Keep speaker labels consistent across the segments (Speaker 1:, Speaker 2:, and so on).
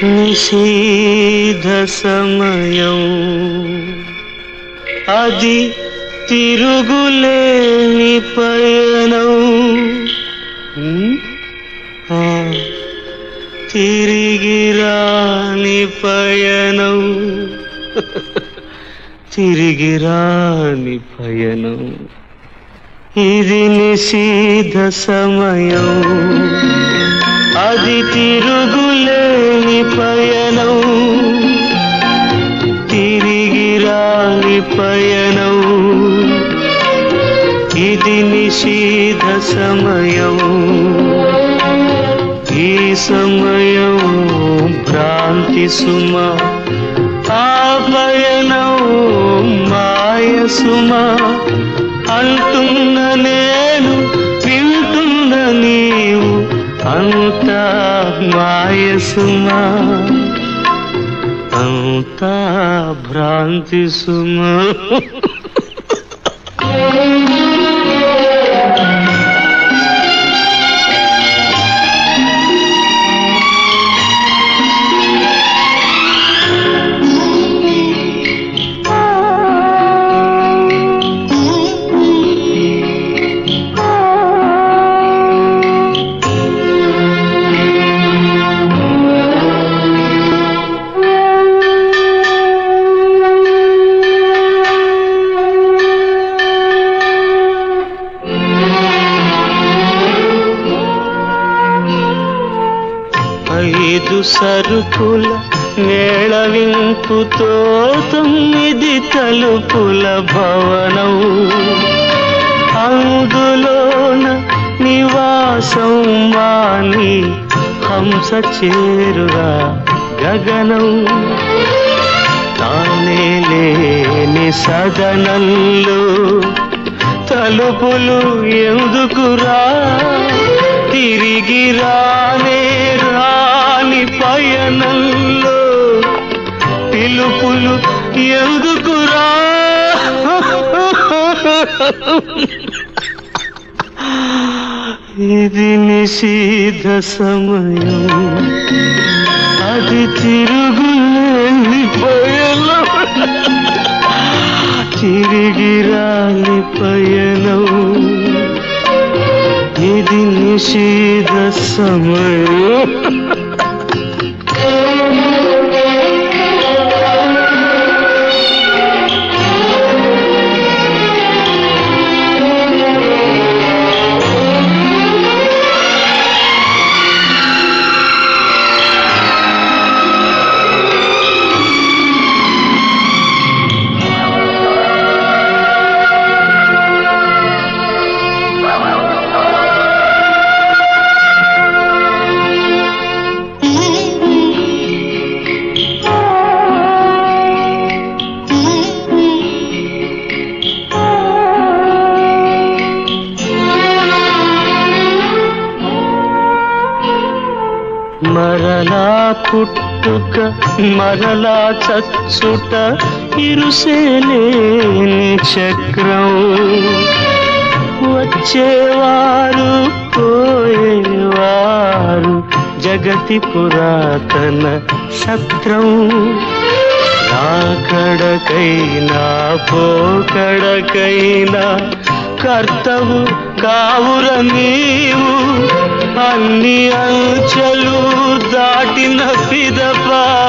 Speaker 1: నిషీధ సమయం అది తిరుగులేని పయనం ఉమ్, ఆ, తిరిగి రాని పయనం తిరిగి రాని పయనం ఇది నిషీధ సమయం అది తిరుగులేని పయనం తిరిగి రాని పయనం ఇది నిషీధ సమయం ఈ సమయం భ్రాంతి సుమ ఆ పయనం మాయ సుమ అంటున్న నేను వింటున్న నీవు అంతా మాయ సుమ అంతా భ్రాంతి సుమ ఐదు సరుకుల మేళవింపుతో తొమ్మిది తలుపుల భవనం అందులోన నివాసం మాని హంస చేరుగా గగనం తానే లేని సదనంలో తలుపులు ఎందుకురా తిరిగి రానే రాని పయనంలో పిలుపులు ఎందుకురా ఇది నిషీధ సమయం అది తిరుగులేని పయనం తిరిగి రాని పయనం ఇది నిషేధ సమయం మరలా పుట్టుక మరలా చచ్చుట ఇరుసేలేని చక్రం వచ్చేవారు పోయేవారు జగతి పురాతన సత్రం రాకడకైనా పోకడకైనా కర్తవు కావుర నీవు అన్ని అంచెలు దాటిన పిదప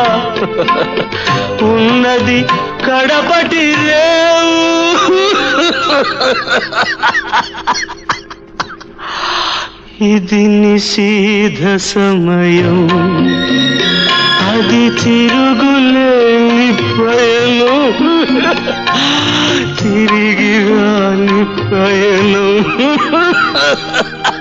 Speaker 1: ఉన్నది కడపటి రేవు ఇది నిషీధ సమయం అది తిరుగులేని పయనం తిరిగి రాని పయనం